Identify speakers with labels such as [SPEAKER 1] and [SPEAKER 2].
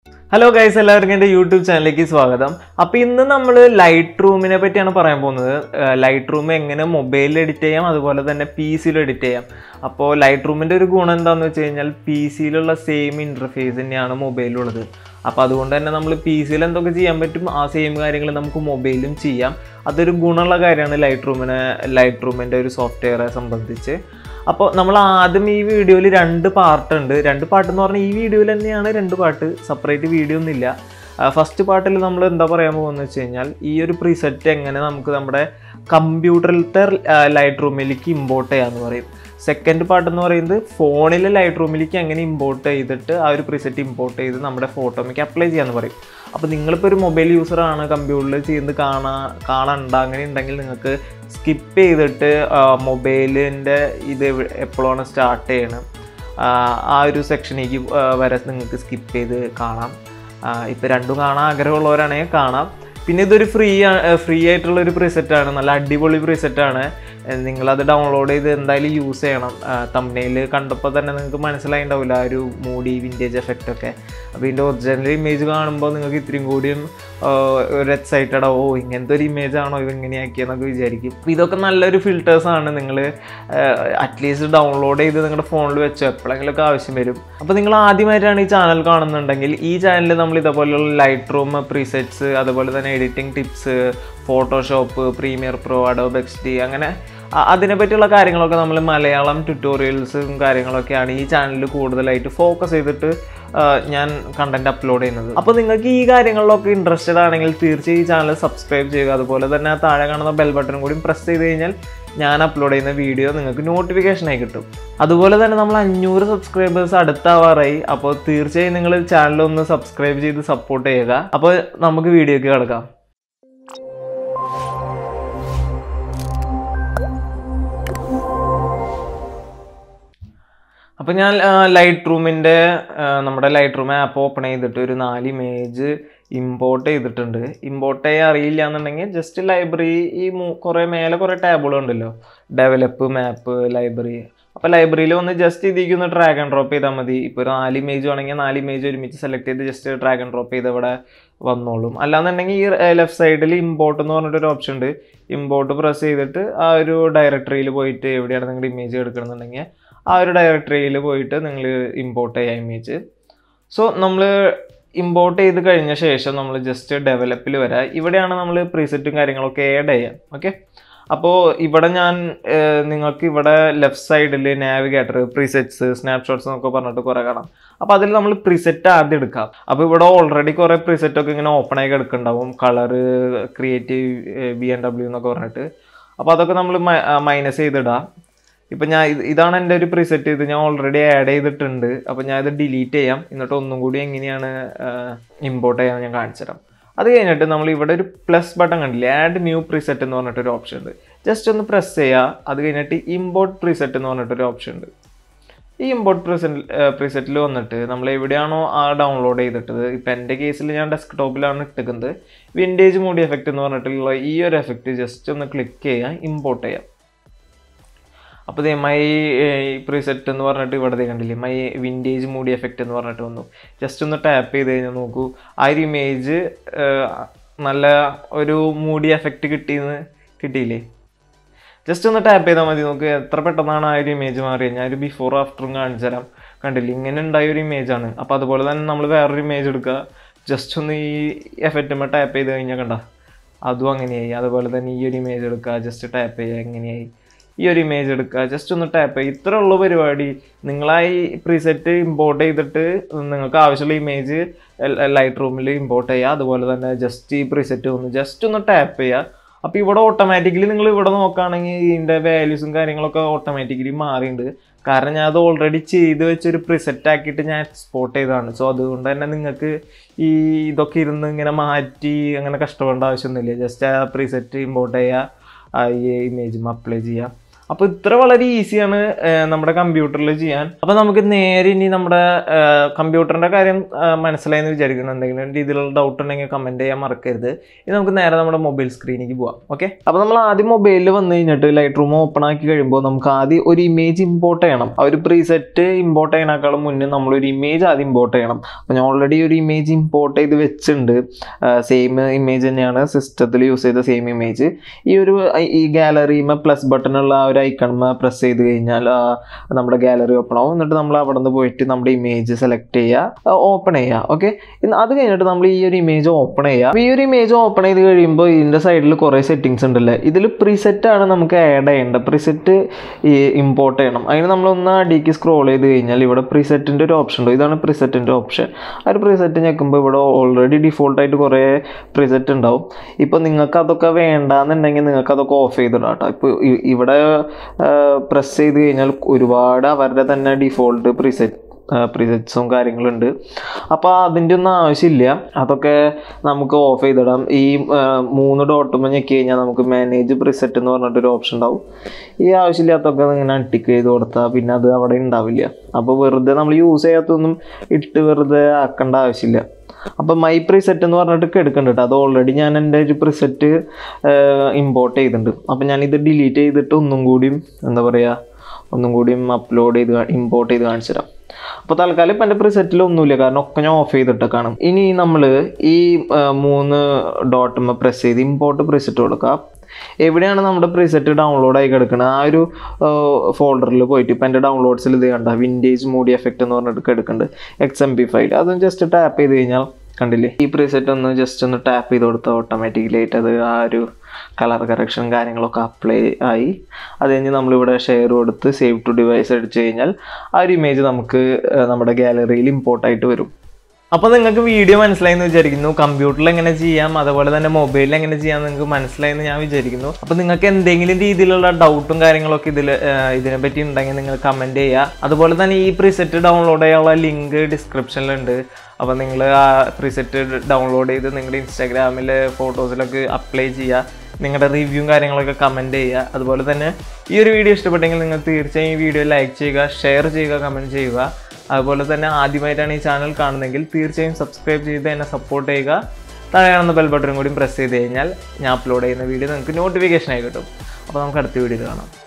[SPEAKER 1] hello guys എല്ലാവർക്കും എൻ്റെ YouTube ചാനലിലേക്ക് സ്വാഗതം അപ്പോൾ ഇന്ന് നമ്മൾ ലൈറ്റ് റൂമിനെ പറ്റിയാണ് പറയാൻ പോകുന്നത് ലൈറ്റ് റൂം എങ്ങനെ മൊബൈലിൽ എഡിറ്റ് ചെയ്യാം അതുപോലെ തന്നെ പി സിയിൽ എഡിറ്റ് ചെയ്യാം അപ്പോൾ ലൈറ്റ് റൂമിൻ്റെ ഒരു ഗുണം എന്താണെന്ന് വെച്ച് കഴിഞ്ഞാൽ പി സിയിലുള്ള സെയിം ഇൻ്റർഫേസ് തന്നെയാണ് മൊബൈലിലുള്ളത് അപ്പോൾ അതുകൊണ്ട് തന്നെ നമ്മൾ പി സിയിൽ എന്തൊക്കെ ചെയ്യാൻ പറ്റും ആ സെയിം കാര്യങ്ങൾ നമുക്ക് മൊബൈലിലും ചെയ്യാം അതൊരു ഗുണമുള്ള കാര്യമാണ് ലൈറ്റ് റൂമിനെ ലൈറ്റ് റൂമിൻ്റെ ഒരു സോഫ്റ്റ്വെയറെ സംബന്ധിച്ച് അപ്പോൾ നമ്മൾ ആദ്യം ഈ വീഡിയോയിൽ രണ്ട് പാർട്ട് ഉണ്ട് രണ്ട് പാട്ട് എന്ന് പറഞ്ഞാൽ ഈ വീഡിയോയിൽ തന്നെയാണ് രണ്ട് പാട്ട് സെപ്പറേറ്റ് വീഡിയോ ഒന്നുമില്ല ഫസ്റ്റ് പാർട്ടിൽ നമ്മൾ എന്താ പറയാൻ പോകുന്നത് വെച്ച് കഴിഞ്ഞാൽ ഈ ഒരു പ്രീസെറ്റ് എങ്ങനെ നമുക്ക് നമ്മുടെ കമ്പ്യൂട്ടറിലത്തെ ലൈറ്റ് റൂമിലേക്ക് ഇമ്പോർട്ട് ചെയ്യാമെന്ന് പറയും സെക്കൻഡ് പാർട്ട് എന്ന് പറയുന്നത് ഫോണിലെ ലൈറ്റ് റൂമിലേക്ക് എങ്ങനെ ഇമ്പോർട്ട് ചെയ്തിട്ട് ആ ഒരു പ്രീസെറ്റ് ഇമ്പോർട്ട് ചെയ്ത് നമ്മുടെ ഫോട്ടോമിക്ക് അപ്ലൈ ചെയ്യാമെന്ന് പറയും അപ്പോൾ നിങ്ങളിപ്പോൾ ഒരു മൊബൈൽ യൂസറാണ് കമ്പ്യൂട്ടറിൽ ചെയ്യുന്നത് കാണാ കാണണ്ട അങ്ങനെ ഉണ്ടെങ്കിൽ നിങ്ങൾക്ക് സ്കിപ്പ് ചെയ്തിട്ട് മൊബൈലിൻ്റെ ഇത് എപ്പോഴാണ് സ്റ്റാർട്ട് ചെയ്യണം ആ, ആ ഒരു സെക്ഷനിലേക്ക് വരെ നിങ്ങൾക്ക് സ്കിപ്പ് ചെയ്ത് കാണാം ഇപ്പോൾ രണ്ടും കാണാൻ ആഗ്രഹമുള്ളവരാണെങ്കിൽ കാണാം പിന്നെ ഇതൊരു ഫ്രീ ഫ്രീ ആയിട്ടുള്ള ഒരു പ്രീസെറ്റാണ് നല്ല അടിപൊളി പ്രീസെറ്റാണ് നിങ്ങളത് ഡൗൺലോഡ് ചെയ്ത് എന്തായാലും യൂസ് ചെയ്യണം തമ്മനയിൽ കണ്ടപ്പോൾ തന്നെ നിങ്ങൾക്ക് മനസ്സിലായിണ്ടാവില്ല ആ ഒരു മൂടി വിൻറ്റേജ് എഫക്റ്റ് ഒക്കെ അപ്പോൾ ഇതിൻ്റെ ഒറിജിനൽ ഇമേജ് കാണുമ്പോൾ നിങ്ങൾക്ക് ഇത്രയും കൂടിയും ആ, ഒരു എക്സൈറ്റഡ് ഓ ഇങ്ങനത്തെ ഒരു ഇമേജ് ആണോ ഇത് എങ്ങനെയാക്കിയെന്നൊക്കെ വിചാരിക്കും അപ്പോൾ ഇതൊക്കെ നല്ലൊരു ഫിൽറ്റേഴ്സാണ് നിങ്ങൾ അറ്റ്ലീസ്റ്റ് ഡൗൺലോഡ് ചെയ്ത് നിങ്ങളുടെ ഫോണിൽ വെച്ചോ എപ്പോഴെങ്കിലുമൊക്കെ ആവശ്യം വരും അപ്പോൾ നിങ്ങൾ ആദ്യമായിട്ടാണ് ഈ ചാനൽ കാണുന്നുണ്ടെങ്കിൽ ഈ ചാനലിൽ നമ്മൾ ഇതേപോലെയുള്ള ലൈറ്റ് റൂം പ്രീസെറ്റ്സ് അതുപോലെ തന്നെ editing tips Photoshop Premiere Pro Adobe X D അങ്ങനെ അ- അതിനെ പറ്റിയുള്ള കാര്യങ്ങളൊക്കെ നമ്മൾ മലയാളം ട്യൂട്ടോറിയൽസും കാര്യങ്ങളൊക്കെയാണ് ഈ ചാനലിൽ കൂടുതലായിട്ട് ഫോക്കസ് ചെയ്തിട്ട് ആ, ഞാൻ കണ്ടന്റ് അപ്ലോഡ് ചെയ്യുന്നത് അപ്പോൾ നിങ്ങൾക്ക് ഈ കാര്യങ്ങളിലൊക്കെ ഇൻട്രസ്റ്റഡ് ആണെങ്കിൽ തീർച്ചയായും ഈ ചാനൽ സബ്സ്ക്രൈബ് ചെയ്യുക അതുപോലെ തന്നെ ആ താഴെ കാണുന്ന ബെൽ ബട്ടൺ കൂടി പ്രസ് ചെയ്ത് കഴിഞ്ഞാൽ ഞാൻ അപ്ലോഡ് ചെയ്യുന്ന വീഡിയോ നിങ്ങൾക്ക് നോട്ടിഫിക്കേഷനായി കിട്ടും അതുപോലെ തന്നെ നമ്മൾ അഞ്ഞൂറ് സബ്സ്ക്രൈബേഴ്സ് അടുത്താവാറായി അപ്പോൾ തീർച്ചയായും നിങ്ങൾ ചാനൽ ഒന്ന് സബ്സ്ക്രൈബ് ചെയ്ത് സപ്പോർട്ട് ചെയ്യുക അപ്പോൾ നമുക്ക് വീഡിയോക്ക് കിടക്കാം അപ്പോൾ ഞാൻ ലൈറ്റ് റൂമിൻ്റെ നമ്മുടെ ലൈറ്റ് റൂം ആപ്പ് ഓപ്പൺ ചെയ്തിട്ട് ഒരു നാല് ഇമേജ് ഇമ്പോർട്ട് ചെയ്തിട്ടുണ്ട് ഇമ്പോർട്ട് ചെയ്യാൻ അറിയില്ല എന്നുണ്ടെങ്കിൽ ജസ്റ്റ് ലൈബ്രറി ഈ മൂ കുറേ മേലെ കുറേ ടാബുകളുണ്ടല്ലോ ഡെവലപ്പ് മാപ്പ് ലൈബ്രറി അപ്പോൾ ലൈബ്രറിയിൽ ഒന്ന് ജസ്റ്റ് ഇതിലേക്ക് ഒന്ന് ഡ്രാഗ് ആൻഡ് ഡ്രോപ്പ് ചെയ്താൽ മതി ഇപ്പോൾ ഒരു നാല് ഇമേജ് വേണമെങ്കിൽ നാല് ഇമേജ് ഒരുമിച്ച് സെലക്ട് ചെയ്ത് ജസ്റ്റ് ഡ്രാഗ് ആൻഡ് ഡ്രോപ്പ് ചെയ്ത് ഇവിടെ വന്നോളും അല്ലാന്നുണ്ടെങ്കിൽ ഈ ലെഫ്റ്റ് സൈഡിൽ ഇമ്പോർട്ട് എന്ന് പറഞ്ഞിട്ടൊരു ഓപ്ഷൻ ഉണ്ട് ഇമ്പോർട്ട് പ്രസ് ചെയ്തിട്ട് ആ ഒരു ഡയറക്ടറിയിൽ പോയിട്ട് എവിടെയാണ് നിങ്ങളുടെ ഇമേജ് എടുക്കണമെന്നുണ്ടെങ്കിൽ ആ ഒരു ഡയറക്ടറിയിൽ പോയിട്ട് നിങ്ങൾ ഇമ്പോർട്ട് ചെയ്യാം ഇമേജ് സോ നമ്മൾ ഇമ്പോർട്ട് ചെയ്ത് കഴിഞ്ഞ ശേഷം നമ്മൾ ജസ്റ്റ് ഡെവലപ്പിൽ വരാം ഇവിടെയാണ് നമ്മൾ പ്രീസെറ്റും കാര്യങ്ങളൊക്കെ ആഡ് ചെയ്യാം ഓക്കെ അപ്പോൾ ഇവിടെ ഞാൻ ഏർ, നിങ്ങൾക്ക് ഇവിടെ ലെഫ്റ്റ് സൈഡിൽ നാവിഗേറ്റർ പ്രീസെറ്റ്സ് സ്നാപ്ഷോട്ട്സ് എന്നൊക്കെ പറഞ്ഞിട്ട് കുറേ കാണാം അപ്പോൾ അതിൽ നമ്മൾ പ്രീസെറ്റ് ആദ്യം എടുക്കാം അപ്പോൾ ഇവിടെ ഓൾറെഡി കുറേ പ്രീസെറ്റ് ഒക്കെ ഇങ്ങനെ ഓപ്പൺ ആയി കിടക്കുന്നുണ്ടാവും colour creative B M W എന്നൊക്കെ പറഞ്ഞിട്ട് അപ്പോൾ അതൊക്കെ നമ്മൾ മൈനസ് ചെയ്തിടാം ഇപ്പം ഞാൻ ഇത് ഇതാണ് എൻ്റെ ഒരു പ്രിസെറ്റ് ഇത് ഞാൻ ഓൾറെഡി ആഡ് ചെയ്തിട്ടുണ്ട് അപ്പോൾ ഞാൻ ഇത് ഡിലീറ്റ് ചെയ്യാം എന്നിട്ട് ഒന്നും കൂടി എങ്ങനെയാണ് ഇമ്പോർട്ട് ചെയ്യാൻ ഞാൻ കാണിച്ചു തരാം അത് കഴിഞ്ഞിട്ട് നമ്മൾ ഇവിടെ ഒരു പ്ലസ് ബട്ടൺ കണ്ടില്ലേ ആഡ് ന്യൂ പ്രിസെറ്റ് എന്ന് പറഞ്ഞിട്ടൊരു ഓപ്ഷൻ ഉണ്ട് ജസ്റ്റ് ഒന്ന് പ്രസ് ചെയ്യുക അത് കഴിഞ്ഞിട്ട് ഇമ്പോർട്ട് പ്രിസെറ്റ് എന്ന് പറഞ്ഞിട്ടൊരു ഓപ്ഷൻ ഉണ്ട് ഈ ഇമ്പോർട്ട് പ്രിസെറ്റ് പ്രിസെറ്റിൽ വന്നിട്ട് നമ്മൾ എവിടെയാണോ ആ ഡൗൺലോഡ് ചെയ്തിട്ടത് ഇപ്പം എൻ്റെ കേസിൽ ഞാൻ ഡെസ്ക്ടോപ്പിലാണ് ഇട്ടിരിക്കുന്നത് വിൻറ്റേജ് മൂടി എഫക്റ്റ് എന്ന് പറഞ്ഞിട്ടുള്ള ഈ ഒരു എഫക്റ്റ് ജസ്റ്റ് ഒന്ന് ക്ലിക്ക് ചെയ്യുക ഇമ്പോർട്ട് ചെയ്യാം അപ്പോൾ ദേ മൈ പ്രീസെറ്റ് എന്ന് പറഞ്ഞിട്ട് ഇവിടെ ദേ കണ്ടില്ലേ മൈ വിൻറ്റേജ് മൂടി എഫക്റ്റ് എന്ന് പറഞ്ഞിട്ട് വന്നു ജസ്റ്റ് ഒന്ന് ടാപ്പ് ചെയ്ത് കഴിഞ്ഞാൽ നോക്കൂ ആ ഒരു ഇമേജ് നല്ല ഒരു മൂടി എഫക്റ്റ് കിട്ടിയെന്ന് കിട്ടിയില്ലേ ജസ്റ്റ് ഒന്ന് ടാപ്പ് ചെയ്താൽ മതി നോക്ക് എത്ര പെട്ടെന്നാണ് ആ ഒരു ഇമേജ് മാറിയത് ഞാൻ ഒരു ബിഫോർ ആഫ്റ്ററും കാണിച്ചു തരാം കണ്ടില്ലേ ഇങ്ങനെ ഉണ്ടായ ഒരു ഇമേജ് ആണ് അപ്പോൾ അതുപോലെ തന്നെ നമ്മൾ വേറൊരു ഇമേജ് എടുക്കുക ജസ്റ്റ് ഒന്ന് ഈ എഫക്റ്റുമ്പോൾ ടാപ്പ് ചെയ്ത് കഴിഞ്ഞാൽ കണ്ട അതും അങ്ങനെയായി അതുപോലെ തന്നെ ഈ ഒരു ഇമേജ് എടുക്കുക ജസ്റ്റ് ടാപ്പ് ചെയ്യുക എങ്ങനെയായി ഈ ഒരു ഇമേജ് എടുക്കുക ജസ്റ്റ് ഒന്ന് ടാപ്പ് ചെയ്യുക ഇത്ര ഉള്ള പരിപാടി നിങ്ങളാ ഈ പ്രീസെറ്റ് ഇമ്പോർട്ട് ചെയ്തിട്ട് നിങ്ങൾക്ക് ആവശ്യമുള്ള ഇമേജ് ലൈറ്റ് റൂമിൽ ഇമ്പോർട്ട് ചെയ്യുക അതുപോലെ തന്നെ ജസ്റ്റ് ഈ പ്രീസെറ്റ് ഒന്ന് ജസ്റ്റ് ഒന്ന് ടാപ്പ് ചെയ്യുക അപ്പോൾ ഇവിടെ ഓട്ടോമാറ്റിക്കലി നിങ്ങൾ ഇവിടെ നോക്കുകയാണെങ്കിൽ ഇതിൻ്റെ വാല്യൂസും കാര്യങ്ങളൊക്കെ ഓട്ടോമാറ്റിക്കലി മാറിയിട്ടുണ്ട് കാരണം ഞാൻ അത് ഓൾറെഡി ചെയ്ത് വെച്ചൊരു പ്രിസെറ്റ് ആക്കിയിട്ട് ഞാൻ എക്സ്പോർട്ട് ചെയ്തതാണ് സോ അതുകൊണ്ട് തന്നെ നിങ്ങൾക്ക് ഈ ഇതൊക്കെ ഇരുന്ന് ഇങ്ങനെ മാറ്റി അങ്ങനെ കഷ്ടപ്പെടേണ്ട ആവശ്യമൊന്നുമില്ല ജസ്റ്റ് ആ പ്രീസെറ്റ് ഇമ്പോർട്ട് ചെയ്യുക ആ ഈ ഇമേജും അപ്ലൈ ചെയ്യുക അപ്പോൾ ഇത്ര വളരെ ഈസിയാണ് നമ്മുടെ കമ്പ്യൂട്ടറിൽ ചെയ്യാൻ അപ്പോൾ നമുക്ക് നേരെ ഇനി നമ്മുടെ കമ്പ്യൂട്ടറിൻ്റെ കാര്യം ആ, മനസ്സിലായെന്ന് വിചാരിക്കുന്നു എന്തെങ്കിലും രീതിയിലുള്ള ഡൗട്ട് ഉണ്ടെങ്കിൽ കമൻറ്റ് ചെയ്യാൻ മറക്കരുത് ഇനി നമുക്ക് നേരെ നമ്മുടെ മൊബൈൽ സ്ക്രീനിലേക്ക് പോവാം ഓക്കെ അപ്പോൾ നമ്മൾ ആദ്യം മൊബൈലിൽ വന്നു കഴിഞ്ഞിട്ട് ലൈറ്റ് റൂം ഓപ്പൺ ആക്കി കഴിയുമ്പോൾ നമുക്ക് ആദ്യം ഒരു ഇമേജ് ഇമ്പോർട്ട് ചെയ്യണം ആ ഒരു പ്രീസെറ്റ് ഇമ്പോർട്ട് ചെയ്യണേക്കാളും മുന്നേ നമ്മളൊരു ഇമേജ് ആദ്യം ഇമ്പോർട്ട് ചെയ്യണം അപ്പോൾ ഞാൻ ഓൾറെഡി ഒരു ഇമേജ് ഇമ്പോർട്ട് ചെയ്ത് വെച്ചിട്ടുണ്ട് സെയിം ഇമേജ് തന്നെയാണ് സിസ്റ്റത്തിൽ യൂസ് ചെയ്ത സെയിം ഇമേജ് ഈ ഒരു ഈ ഗാലറിമ പ്ലസ് ബട്ടണുള്ള ആ ഒരു ഐക്കൺമ പ്രസ് ചെയ്ത് കഴിഞ്ഞാൽ ആ, നമ്മുടെ ഗാലറി ഓപ്പൺ ആവും എന്നിട്ട് നമ്മൾ അവിടെ നിന്ന് പോയിട്ട് നമ്മുടെ ഇമേജ് സെലക്ട് ചെയ്യുക ഓപ്പൺ ചെയ്യുക ഓക്കെ അത് കഴിഞ്ഞിട്ട് നമ്മൾ ഈ ഒരു ഇമേജ് ഓപ്പൺ ചെയ്യുക അപ്പോൾ ഈ ഒരു ഇമേജ് ഓപ്പൺ ചെയ്ത് കഴിയുമ്പോൾ ഇതിൻ്റെ സൈഡിൽ കുറേ സെറ്റിങ്സ് ഉണ്ടല്ലേ ഇതിൽ പ്രിസെറ്റ് ആണ് നമുക്ക് ആഡ് ചെയ്യേണ്ടത് പ്രിസെറ്റ് ഇമ്പോർട്ട് ചെയ്യണം അതിന് നമ്മളൊന്ന് അടിക്ക് സ്ക്രോൾ ചെയ്ത് കഴിഞ്ഞാൽ ഇവിടെ പ്രിസെറ്റിൻ്റെ ഒരു ഓപ്ഷൻ ഉണ്ട് ഇതാണ് പ്രിസെറ്റിൻ്റെ ഓപ്ഷൻ ആ ഒരു പ്രിസെറ്റ് ഞെക്കുമ്പോൾ ഇവിടെ ഓൾറെഡി ഡിഫോൾട്ടായിട്ട് കുറേ പ്രിസെറ്റ് ഉണ്ടാവും ഇപ്പോൾ നിങ്ങൾക്ക് അതൊക്കെ വേണ്ടാന്നുണ്ടെങ്കിൽ നിങ്ങൾക്ക് അതൊക്കെ ഓഫ് ചെയ്തിടാം കേട്ടോ ഇപ്പോൾ ഇ- ഇവിടെ പ്രസ് ചെയ്ത് കഴിഞ്ഞാൽ ഒരുപാട് അവരുടെ തന്നെ ഡിഫോൾട്ട് പ്രിസെറ്റ് പ്രിസെറ്റ്സും കാര്യങ്ങളുണ്ട് അപ്പോൾ അതിൻ്റെ ഒന്നും ആവശ്യമില്ല അതൊക്കെ നമുക്ക് ഓഫ് ചെയ്തിടാം ഈ ആ, മൂന്ന് ഡോട്ടുമ്പോൾ ഞെക്കി കഴിഞ്ഞാൽ നമുക്ക് മാനേജ് പ്രിസെറ്റ് എന്ന് പറഞ്ഞിട്ടൊരു ഓപ്ഷൻ ഉണ്ടാവും ഈ ആവശ്യമില്ലാത്തൊക്കെ ഇങ്ങനെ അട്ടിക്ക് ചെയ്ത് കൊടുത്താൽ പിന്നെ അത് അവിടെ ഉണ്ടാവില്ല അപ്പോൾ വെറുതെ നമ്മൾ യൂസ് ചെയ്യാത്തൊന്നും ഇട്ട് വെറുതെ ആക്കേണ്ട ആവശ്യമില്ല അപ്പോൾ മൈ പ്രിസെറ്റ് എന്ന് പറഞ്ഞിട്ട് എടുക്കുന്നുണ്ട് കേട്ടോ അത് ഓൾറെഡി ഞാൻ എൻ്റെ ഒരു പ്രിസെറ്റ് ഇമ്പോർട്ട് ചെയ്തിട്ടുണ്ട് അപ്പോൾ ഞാനിത് ഡിലീറ്റ് ചെയ്തിട്ട് ഒന്നും കൂടിയും എന്താ പറയുക ഒന്നും കൂടിയും അപ്ലോഡ് ചെയ്ത് ഇമ്പോർട്ട് ചെയ്ത് കാണിച്ചു തരാം അപ്പോൾ തൽക്കാലം ഇപ്പം എൻ്റെ പ്രിസെറ്റിൽ ഒന്നുമില്ല കാരണം ഒക്കെ ഞാൻ ഓഫ് ചെയ്തിട്ട് കാണും ഇനി നമ്മൾ ഈ ആ, മൂന്ന് ഡോട്ടുമ്മ പ്രസ് ചെയ്ത് ഇമ്പോർട്ട് പ്രിസെറ്റ് കൊടുക്കുക എവിടെയാണ് നമ്മുടെ പ്രിസെറ്റ് ഡൗൺലോഡ് ആയി കിടക്കുന്നത് ആ ഒരു ഫോൾഡറിൽ പോയിട്ട് ഇപ്പം എൻ്റെ ഡൗൺലോഡ്സിൽ ഇത് കണ്ട വിൻറ്റേജ് മൂഡി എഫക്റ്റ് എന്ന് പറഞ്ഞിട്ട് എടുക്കുന്നുണ്ട് എക്സ് എം പി ഫൈൽ അതും ജസ്റ്റ് ടാപ്പ് ചെയ്ത് കഴിഞ്ഞാൽ കണ്ടില്ലേ ഈ പ്രീസെറ്റ് ഒന്ന് ജസ്റ്റ് ഒന്ന് ടാപ്പ് ചെയ്ത് കൊടുത്താൽ ഓട്ടോമാറ്റിക്കലി ആയിട്ട് അത് ആ ഒരു കളർ കറക്ഷൻ കാര്യങ്ങളൊക്കെ അപ്ലൈ ആയി അത് കഴിഞ്ഞ് നമ്മളിവിടെ ഷെയർ കൊടുത്ത് സേവ് ടു ഡിവൈസ് അടിച്ചു കഴിഞ്ഞാൽ ആ ഒരു ഇമേജ് നമുക്ക് ആ, നമ്മുടെ ഗാലറിയിൽ ഇമ്പോർട്ട് ആയിട്ട് വരും അപ്പോൾ നിങ്ങൾക്ക് വീഡിയോ മനസ്സിലായെന്ന് വിചാരിക്കുന്നു കമ്പ്യൂട്ടറിൽ എങ്ങനെ ചെയ്യാം അതുപോലെ തന്നെ മൊബൈലിൽ എങ്ങനെ ചെയ്യാം നിങ്ങൾക്ക് മനസ്സിലായെന്ന് ഞാൻ വിചാരിക്കുന്നു അപ്പോൾ നിങ്ങൾക്ക് എന്തെങ്കിലും രീതിയിലുള്ള ഡൗട്ടും കാര്യങ്ങളൊക്കെ ഇതിൽ ഇതിനെ പറ്റി ഉണ്ടെങ്കിൽ നിങ്ങൾ കമൻറ്റ് ചെയ്യുക അതുപോലെ തന്നെ ഈ പ്രിസെറ്റ് ഡൗൺലോഡ് ചെയ്യാനുള്ള ലിങ്ക് ഡിസ്ക്രിപ്ഷനിലുണ്ട് അപ്പോൾ നിങ്ങൾ ആ പ്രിസെറ്റ് ഡൗൺലോഡ് ചെയ്ത് നിങ്ങളുടെ ഇൻസ്റ്റാഗ്രാമിൽ ഫോട്ടോസിലൊക്കെ അപ്ലൈ ചെയ്യുക നിങ്ങളുടെ റിവ്യൂവും കാര്യങ്ങളൊക്കെ കമൻറ്റ് ചെയ്യുക അതുപോലെ തന്നെ ഈ ഒരു വീഡിയോ ഇഷ്ടപ്പെട്ടെങ്കിൽ നിങ്ങൾ തീർച്ചയായും ഈ വീഡിയോ ലൈക്ക് ചെയ്യുക ഷെയർ ചെയ്യുക കമൻറ്റ് ചെയ്യുക അതുപോലെ തന്നെ ആദ്യമായിട്ടാണ് ഈ ചാനൽ കാണുന്നതെങ്കിൽ തീർച്ചയായും സബ്സ്ക്രൈബ് ചെയ്ത് എന്നെ സപ്പോർട്ട് ചെയ്യുക താഴെ കാണുന്ന ബെൽ ബട്ടണും കൂടി പ്രസ് ചെയ്ത് കഴിഞ്ഞാൽ ഞാൻ അപ്ലോഡ് ചെയ്യുന്ന വീഡിയോ നിങ്ങൾക്ക് നോട്ടിഫിക്കേഷൻ ആയി കിട്ടും അപ്പോൾ നമുക്ക് അടുത്ത വീഡിയോയിൽ കാണാം